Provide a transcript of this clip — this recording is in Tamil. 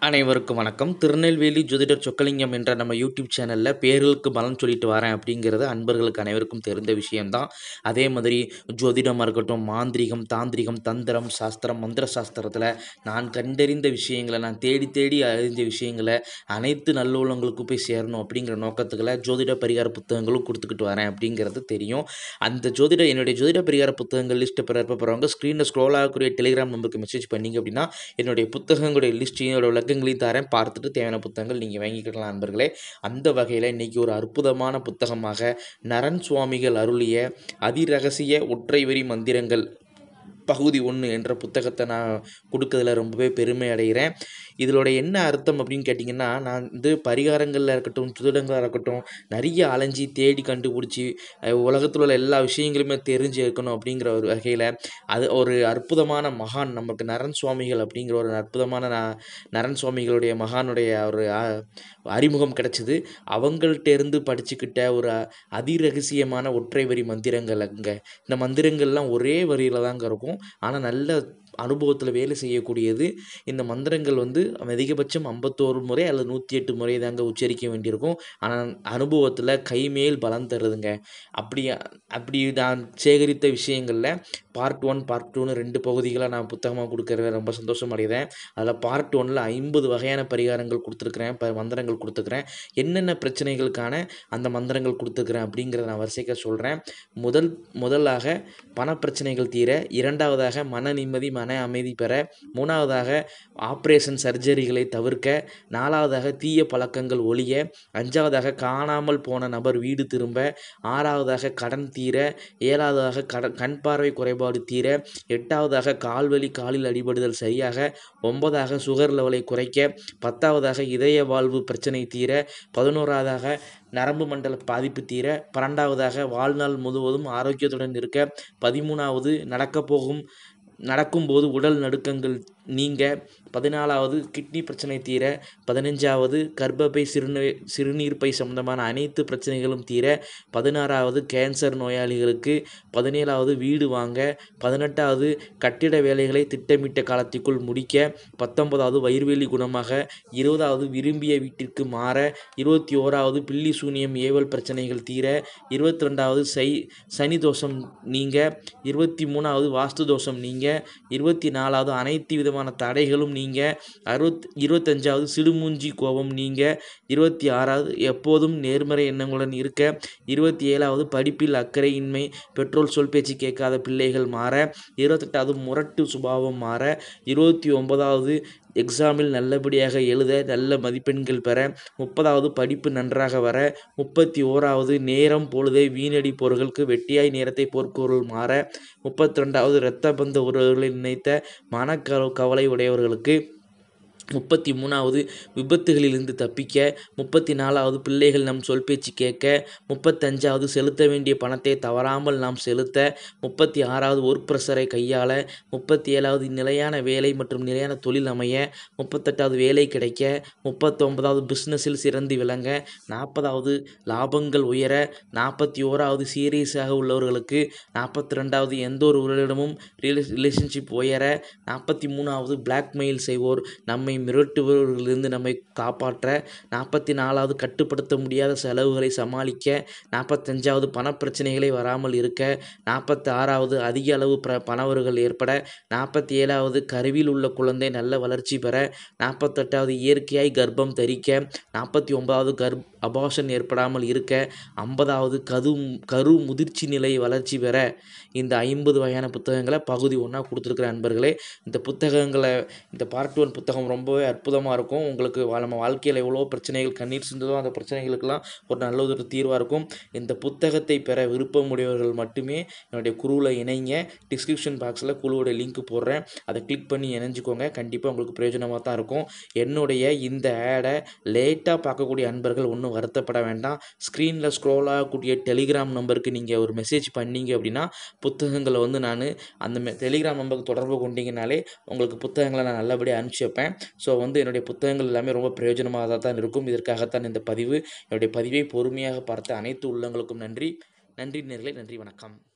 அனைவருக்கும் வணக்கம் திருநெல்வேலி ஜோதிடர் சொக்கலிங்கம் என்ற நம்ம யூடியூப் சேனலில் பேர்களுக்கு பலன் சொல்லிட்டு வரேன் அப்படிங்கிறது அன்பர்களுக்கு அனைவருக்கும் தெரிந்த விஷயம்தான் அதே மாதிரி ஜோதிடமாக இருக்கட்டும் மாந்திரிகம் தாந்திரிகம் தந்திரம் சாஸ்திரம் மந்திர சாஸ்திரத்தில் நான் கண்டறிந்த விஷயங்களை நான் தேடி தேடி அறிந்த விஷயங்களை அனைத்து நல்லுள்ளவங்களுக்கும் போய் சேரணும் அப்படிங்கிற நோக்கத்துக்குள்ள ஜோதிட பரிகார புத்தகங்களும் கொடுத்துக்கிட்டு வரேன் அப்படிங்கிறது தெரியும் அந்த ஜோதிட என்னுடைய ஜோதிட பரிகார புத்தகங்கள் லிஸ்ட்டு பெற போகிறவங்க ஸ்க்ரீனில் ஸ்க்ரோல் ஆகக்கூடிய டெலிகிராம் நம்பருக்கு மெசேஜ் பண்ணீங்க அப்படின்னா என்னுடைய புத்தகங்களுடைய லிஸ்ட்டையோட விளக்கங்களையும் தரேன் பார்த்துட்டு தேவையான புத்தகங்கள் நீங்கள் வாங்கிக்கலாம் நண்பர்களே அந்த வகையில் இன்றைக்கி ஒரு அற்புதமான புத்தகமாக நரன் சுவாமிகள் அருளிய அதிரகசிய ஒற்றை வரி மந்திரங்கள் பகுதி ஒன்று என்ற புத்தகத்தை நான் கொடுக்கறதுல ரொம்பவே பெருமை அடைகிறேன் இதோட என்ன அர்த்தம் அப்படின்னு கேட்டிங்கன்னா நான் வந்து பரிகாரங்களில் இருக்கட்டும் சுதிடங்களாக இருக்கட்டும் நிறைய அலைஞ்சி தேடி கண்டுபிடிச்சி அஹ் உலகத்தில் உள்ள எல்லா விஷயங்களுமே தெரிஞ்சு இருக்கணும் அப்படிங்கிற ஒரு வகையில் அது ஒரு அற்புதமான மகான் நமக்கு நரன் சுவாமிகள் அப்படிங்கிற ஒரு அற்புதமான ந- நரன் சுவாமிகளுடைய மகானுடைய ஒரு அ- அறிமுகம் கிடைச்சிது அவங்கள்ட்ட இருந்து படிச்சுக்கிட்ட ஒரு அ- அதிரகசியமான ஒற்றை வரி மந்திரங்கள் அங்கே இந்த மந்திரங்கள்லாம் ஒரே வரியில் தாங்க இருக்கும் ஆனால் நல்ல அனுபவத்தில் வேலை செய்யக்கூடியது இந்த மந்திரங்கள் வந்து அதிகபட்சம் ஐம்பத்தோரு முறை அல்லது நூற்றி எட்டு முறை தாங்க உச்சரிக்க வேண்டியிருக்கும் ஆனால் அனுபவத்தில் கைமேல் பலம் தருதுங்க அப்படி அப்படி நான் சேகரித்த விஷயங்களில் பார்ட் ஒன் பார்ட் டூன்னு ரெண்டு பகுதிகளாக நான் புத்தகமாக கொடுக்கறத ரொம்ப சந்தோஷம் அடைகிறேன் அதில் பார்ட் ஒன்னில் ஐம்பது வகையான பரிகாரங்கள் கொடுத்துருக்குறேன் ப மந்திரங்கள் கொடுத்துருக்குறேன் என்னென்ன பிரச்சனைகளுக்கான அந்த மந்திரங்கள் கொடுத்துருக்குறேன் அப்படிங்கிறத நான் வரிசைக்க சொல்கிறேன் முதல் முதலாக பணப்பிரச்சனைகள் தீர இரண்டாவதாக மன நிம்மதி மன அமைதி பெற மூணாவதாக ஆப்ரேஷன் சர்ஜரிகளை தவிர்க்க நாலாவதாக தீய பழக்கங்கள் ஒழிய அஞ்சாவதாக காணாமல் போன நபர் வீடு திரும்ப ஆறாவதாக கடன் தீர ஏழாவதாக கடன் கண் பார்வை குறைபாடு தீர எட்டாவதாக கால்வலி காலில் அடிபடுதல் சரியாக ஒன்பதாக சுகர் லெவலை குறைக்க பத்தாவதாக இதய வாழ்வு பிரச்சனை தீர பதினோராவதாக நரம்பு மண்டல பாதிப்பு தீர பன்னெண்டாவதாக வாழ்நாள் முழுவதும் ஆரோக்கியத்துடன் இருக்க பதிமூணாவது நடக்கப் போகும் நடக்கும்போது உடல் நடுக்கங்கள் நீங்க பதினாலாவது கிட்னி பிரச்சனை தீர பதினஞ்சாவது கர்ப்பப்பை சிறுநீர் சிறுநீர்ப்பை சம்பந்தமான அனைத்து பிரச்சனைகளும் தீர பதினாறாவது கேன்சர் நோயாளிகளுக்கு பதினேழாவது வீடு வாங்க பதினெட்டாவது கட்டிட வேலைகளை திட்டமிட்ட காலத்திற்குள் முடிக்க பத்தொன்பதாவது வயிறுவெளி குணமாக இருபதாவது விரும்பிய வீட்டிற்கு மாற இருபத்தி ஓராவது பில்லி சூனியம் ஏவல் பிரச்சனைகள் தீர இருபத்தி ரெண்டாவது சை சனி தோஷம் நீங்க இருபத்தி மூணாவது வாஸ்து தோஷம் நீங்க இருபத்தி நாலாவது அனைத்து விதமான தடைகளும் நீங்க அறுபத் இருபத்தஞ்சாவது சிடுமூஞ்சி கோபம் நீங்க இருபத்தி ஆறாவது எப்போதும் நேர்மறை எண்ணங்களுடன் இருக்க இருபத்தி ஏழாவது படிப்பில் அக்கறையின்மை பெற்றோர் சொல் பேச்சு கேட்காத பிள்ளைகள் மாற இருபத்தெட்டாவது முரட்டு சுபாவம் மாற இருபத்தி ஒன்பதாவது எக்ஸாமில் நல்லபடியாக எழுத நல்ல மதிப்பெண்கள் பெற முப்பதாவது படிப்பு நன்றாக வர முப்பத்தி ஓராவது நேரம் பொழுதை வீணடிப்பவர்களுக்கு வெட்டியாய் நேரத்தை போர்க்கொருள் மாற முப்பத்தி ரெண்டாவது இரத்த பந்த உறவுகளை நினைத்த மனக்க கவலை உடையவர்களுக்கு முப்பத்தி மூணாவது விபத்துகளிலிருந்து தப்பிக்க முப்பத்தி நாலாவது பிள்ளைகள் நம் சொல் பேச்சு கேட்க முப்பத்தஞ்சாவது செலுத்த வேண்டிய பணத்தை தவறாமல் நாம் செலுத்த முப்பத்தி ஆறாவது ஒர்க் ப்ரெஷரை கையாள முப்பத்தி ஏழாவது நிலையான வேலை மற்றும் நிலையான தொழில் அமைய முப்பத்தெட்டாவது வேலை கிடைக்க முப்பத்தொன்பதாவது பிஸ்னஸில் சிறந்து விளங்க நாற்பதாவது லாபங்கள் உயர நாற்பத்தி ஓராவது சீரியஸாக உள்ளவர்களுக்கு நாற்பத்தி ரெண்டாவது எந்த ஒரு உறவிடமும் ரிலேஷன்ஷிப் உயர நாற்பத்தி மூணாவது பிளாக்மெயில் செய்வோர் நம்மை மிரட்டுபவர்களிலிருந்து நம்மை காப்பாற்ற நாற்பத்தி நாலாவது கட்டுப்படுத்த முடியாத செலவுகளை சமாளிக்க நாற்பத்தஞ்சாவது பணப்பிரச்சனைகளை வராமல் இருக்க நாற்பத்தி ஆறாவது அதிக அளவு பிர பணவர்கள் ஏற்பட நாற்பத்தி ஏழாவது கருவில் உள்ள குழந்தை நல்ல வளர்ச்சி பெற நாற்பத்தெட்டாவது இயற்கையாய் கர்ப்பம் தரிக்க நாற்பத்தி ஒன்பதாவது கர்ப் அபாஷன் ஏற்படாமல் இருக்க ஐம்பதாவது கது கரு முதிர்ச்சி நிலை வளர்ச்சி பெற இந்த ஐம்பது வகையான புத்தகங்களை பகுதி ஒன்றா கொடுத்துருக்குற நண்பர்களே இந்த புத்தகங்களை இந்த பார்ட் ஒன் புத்தகம் ரொம்பவே அற்புதமாக இருக்கும் உங்களுக்கு வா- நம்ம வாழ்க்கையில் எவ்வளோ பிரச்சனைகள் கண்ணீர் சிந்ததோ அந்த பிரச்சனைகளுக்கெல்லாம் ஒரு நல்ல ஒரு தீர்வாக இருக்கும் இந்த புத்தகத்தை பெற விருப்பமுடையவர்கள் மட்டுமே என்னுடைய குழுவில் இணைங்க டிஸ்கிரிப்ஷன் பாக்ஸில் குழுவோட லிங்க் போடுறேன் அதை கிளிக் பண்ணி இணைஞ்சுக்கோங்க கண்டிப்பாக உங்களுக்கு பிரயோஜனமாக தான் இருக்கும் என்னுடைய இந்த ஆடை லேட்டாக பார்க்கக்கூடிய அன்பர்கள் ஒன்றும் வருத்தப்பட வேண்டாம் ஸ்க்ரீனில் ஸ்க்ரோல் ஆகக்கூடிய டெலிகிராம் நம்பருக்கு நீங்கள் ஒரு மெசேஜ் பண்ணீங்க அப்படின்னா புத்தகங்களை வந்து நான் அந்த மெ- டெலிகிராம் நம்பருக்கு தொடர்பு கொண்டீங்கனாலே உங்களுக்கு புத்தகங்களை நான் நல்லபடியாக அனுப்பிச்சி வைப்பேன் ஸோ வந்து என்னுடைய புத்தகங்கள் எல்லாமே ரொம்ப பிரயோஜனமாக தான் இருக்கும் இதற்காகத்தான் இந்த பதிவு என்னுடைய பதிவை பொறுமையாக பார்த்த அனைத்து உள்ளங்களுக்கும் நன்றி நன்றி நேர்களே நன்றி வணக்கம்